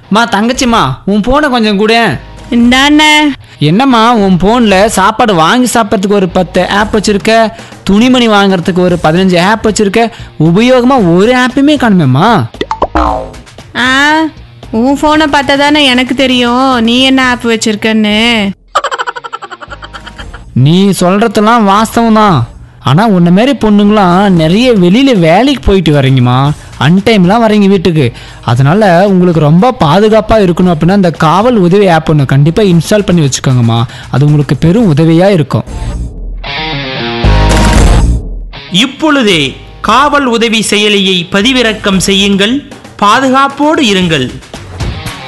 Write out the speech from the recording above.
மா தங்கச்சிம்மா உன் ஃபோனை கொஞ்சம் கூட இந்தாண்ணே என்னம்மா உன் ஃபோனில் சாப்பாடு வாங்கி சாப்பிட்றதுக்கு ஒரு பத்து ஆப் வச்சுருக்க துணிமணி வாங்குறதுக்கு ஒரு பதினஞ்சு ஆப் வச்சுருக்க உபயோகமாக ஒரு ஆப்புமே காணுமேம்மா ஆ உன் ஃபோனை பார்த்தா தானே எனக்கு தெரியும் நீ என்ன ஆப் வச்சிருக்கன்னு நீ சொல்கிறதெல்லாம் வாஸ்தவம் தான் ஆனால் உன்ன மாரி பொண்ணுங்களாம் நிறைய வெளியில் வேலைக்கு போயிட்டு வரீங்கம்மா அன்டைம்லாம் வரீங்க வீட்டுக்கு அதனால் உங்களுக்கு ரொம்ப பாதுகாப்பாக இருக்கணும் அப்படின்னா இந்த காவல் உதவி ஆப் ஒன்று கண்டிப்பாக இன்ஸ்டால் பண்ணி வச்சுக்கோங்கம்மா அது உங்களுக்கு பெரும் உதவியாக இருக்கும் இப்பொழுதே காவல் உதவி செயலியை பதிவிறக்கம் செய்யுங்கள் பாதுகாப்போடு இருங்கள்